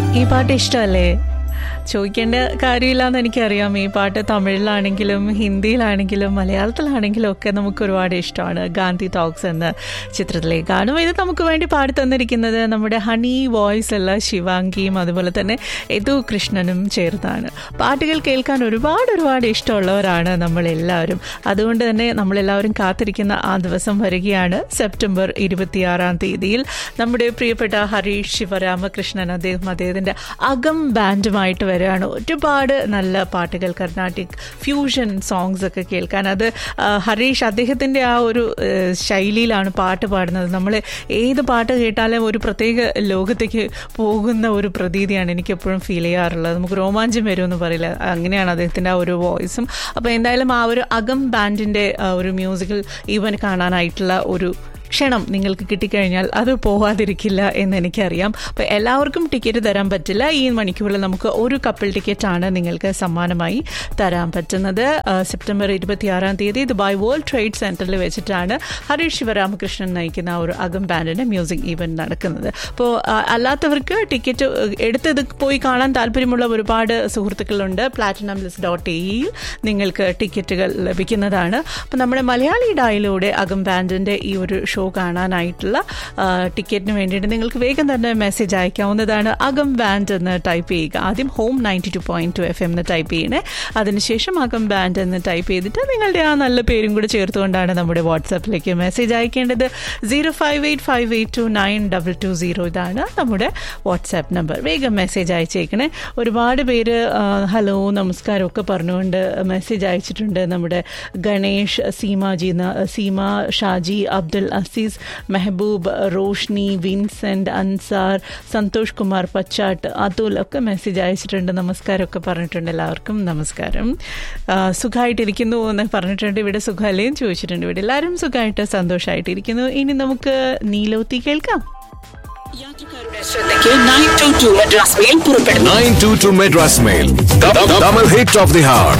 ഈ പാട്ട് ഇഷ്ടമല്ലേ ചോദിക്കേണ്ട കാര്യമില്ലാന്ന് എനിക്കറിയാം ഈ പാട്ട് തമിഴിലാണെങ്കിലും ഹിന്ദിയിലാണെങ്കിലും മലയാളത്തിലാണെങ്കിലും ഒക്കെ നമുക്ക് ഒരുപാട് ഇഷ്ടമാണ് ഗാന്ധി ടോക്സ് എന്ന ചിത്രത്തിലെ ഗാനം ഇത് നമുക്ക് വേണ്ടി പാടി തന്നിരിക്കുന്നത് നമ്മുടെ ഹണി വോയിസ് ഉള്ള ശിവാംഗിയും അതുപോലെ തന്നെ യദു കൃഷ്ണനും ചേർത്താണ് പാട്ടുകൾ കേൾക്കാൻ ഒരുപാട് ഒരുപാട് ഇഷ്ടമുള്ളവരാണ് നമ്മളെല്ലാവരും അതുകൊണ്ട് തന്നെ നമ്മളെല്ലാവരും കാത്തിരിക്കുന്ന ആ ദിവസം വരികയാണ് സെപ്റ്റംബർ ഇരുപത്തിയാറാം തീയതിയിൽ നമ്മുടെ പ്രിയപ്പെട്ട ഹരീഷ് ശിവരാമകൃഷ്ണൻ അദ്ദേഹം അദ്ദേഹത്തിൻ്റെ അകം ബാൻഡുമായിട്ട് വരികയാണ് ഒരുപാട് നല്ല പാട്ടുകൾ കർണാട്ടിക് ഫ്യൂഷൻ സോങ്സ് ഒക്കെ കേൾക്കാൻ അത് ആ, ഹരീഷ് അദ്ദേഹത്തിൻ്റെ ആ ഒരു ഏ, ശൈലിയിലാണ് പാട്ട് പാടുന്നത് നമ്മൾ ഏത് പാട്ട് കേട്ടാലും ഒരു പ്രത്യേക ലോകത്തേക്ക് പോകുന്ന ഒരു പ്രതീതിയാണ് എനിക്ക് എപ്പോഴും ഫീൽ ചെയ്യാറുള്ളത് നമുക്ക് രോമാഞ്ചം വരുമെന്ന് പറയില്ല അങ്ങനെയാണ് അദ്ദേഹത്തിൻ്റെ ആ ഒരു വോയിസും അപ്പോൾ എന്തായാലും ആ ഒരു അകം ബാൻഡിൻ്റെ ഒരു മ്യൂസിക്കൽ ഈവൻ കാണാനായിട്ടുള്ള ഒരു ക്ഷണം നിങ്ങൾക്ക് കിട്ടിക്കഴിഞ്ഞാൽ അത് പോവാതിരിക്കില്ല എന്ന് എനിക്കറിയാം അപ്പോൾ എല്ലാവർക്കും ടിക്കറ്റ് തരാൻ പറ്റില്ല ഈ മണിക്കൂറിൽ നമുക്ക് ഒരു കപ്പിൾ ടിക്കറ്റാണ് നിങ്ങൾക്ക് സമ്മാനമായി തരാൻ പറ്റുന്നത് ആ, സെപ്റ്റംബർ ഇരുപത്തിയാറാം തീയതി ദുബായ് വേൾഡ് ട്രേഡ് സെൻറ്ററിൽ വെച്ചിട്ടാണ് ഹരീഷ് ശിവരാമകൃഷ്ണൻ നയിക്കുന്ന ആ ഒരു അകം ബാൻഡിൻ്റെ മ്യൂസിക് ഈവൻറ്റ് നടക്കുന്നത് അപ്പോൾ അല്ലാത്തവർക്ക് ടിക്കറ്റ് എടുത്തത് പോയി കാണാൻ താല്പര്യമുള്ള ഒരുപാട് സുഹൃത്തുക്കളുണ്ട് പ്ലാറ്റിനം ലിസ്റ്റ് ഡോട്ട് എയിൽ നിങ്ങൾക്ക് ടിക്കറ്റുകൾ ലഭിക്കുന്നതാണ് അപ്പോൾ നമ്മുടെ മലയാളി ഡായിലൂടെ അകം ബാൻഡിൻ്റെ ഈ ഒരു ഷോ കാണാനായിട്ടുള്ള ആ, ടിക്കറ്റിന് വേണ്ടിയിട്ട് നിങ്ങൾക്ക് വേഗം തന്നെ മെസ്സേജ് അയക്കാവുന്നതാണ് അകം ബാൻഡ് എന്ന് ടൈപ്പ് ചെയ്യുക ആദ്യം home ninety two point two F M എന്ന് ടൈപ്പ് ചെയ്യണേ അതിനുശേഷം അകം ബാൻഡ് എന്ന് ടൈപ്പ് ചെയ്തിട്ട് നിങ്ങളുടെ ആ നല്ല പേരും കൂടി ചേർത്തുകൊണ്ടാണ് നമ്മുടെ വാട്സാപ്പിലേക്ക് മെസ്സേജ് അയക്കേണ്ടത് zero five eight five eight two nine double two zero ഇതാണ് നമ്മുടെ വാട്സാപ്പ് നമ്പർ വേഗം മെസ്സേജ് അയച്ചേക്കണേ ഒരുപാട് പേര് ആ, ഹലോ നമസ്കാരം ഒക്കെ പറഞ്ഞുകൊണ്ട് മെസ്സേജ് അയച്ചിട്ടുണ്ട് നമ്മുടെ ഗണേഷ് സീമാജി ന- സീമ ഷാജി അബ്ദുൽ അസീസ് മെഹബൂബ് റോഷ്നി വിൻസെന്റ് അൻസാർ സന്തോഷ് കുമാർ പച്ചാട്ട് അതുൽ ഒക്കെ മെസ്സേജ് അയച്ചിട്ടുണ്ട് നമസ്കാരം ഒക്കെ പറഞ്ഞിട്ടുണ്ട് എല്ലാവർക്കും നമസ്കാരം ആ, സുഖമായിട്ടിരിക്കുന്നു എന്ന് പറഞ്ഞിട്ടുണ്ട് ഇവിടെ സുഖമല്ലേന്ന് ചോദിച്ചിട്ടുണ്ട് ഇവിടെ എല്ലാവരും സുഖമായിട്ട് സന്തോഷമായിട്ടിരിക്കുന്നു ഇനി നമുക്ക് നീലോത്തി കേൾക്കാം യാത്രക്കാരുടെ ശ്രദ്ധയ്ക്ക് nine two two Madras mail പുറപ്പെടുന്നു 922 Madras Mail. The, the, double hit of the heart.